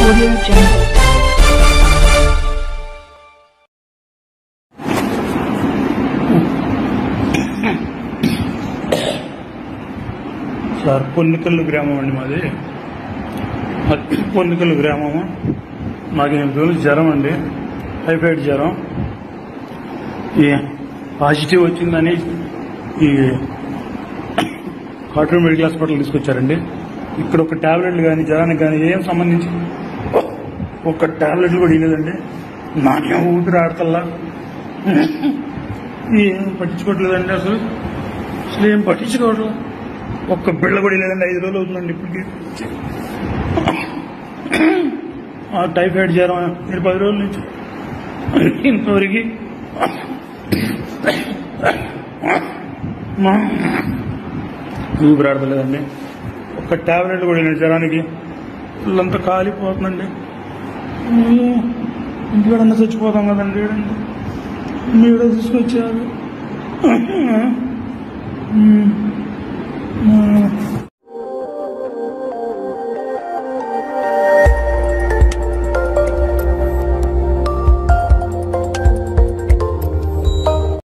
Audio Jungle. Sir పొన్నికల్లు గ్రామం అండి మాది మాది పొన్నికల్లు గ్రామము మాకు ఎనిమిది రోజులు జ్వరం అండి టైఫాయిడ్ జ్వరం ఈ పాజిటివ్ వచ్చిందని ఈ కాటూరు మెడికల్ హాస్పిటల్ తీసుకొచ్చారండి ఇక్కడ ఒక టాబ్లెట్లు కానీ జ్వరానికి కానీ ఏం సంబంధించి ఒక టాబ్లెట్లు కూడా ఇవ్వలేదండి నాకేం ఊపిరి ఆడతల్లా ఏం పట్టించుకోవట్లేదండి అసలు అసలు ఏం పట్టించుకోవట్లేదు ఒక్క బిళ్ళ కూడా లేదండి ఐదు రోజులు అవుతుందండి ఇప్పటికి ఆ టైఫాయిడ్ జ్వరం నేను పది రోజుల నుంచి ఇంతవరకు ఊపిరాడతలేదండి ఒక్క టాబ్లెట్ కూడా లేదు జ్వరానికి ఇల్లంతా కాలిపోతుందండి ఇంటికాడన్నా చచ్చిపోతాం కదండి ఈడండి మీడ తీసుకొచ్చారు ఉమ్. ఉమ్.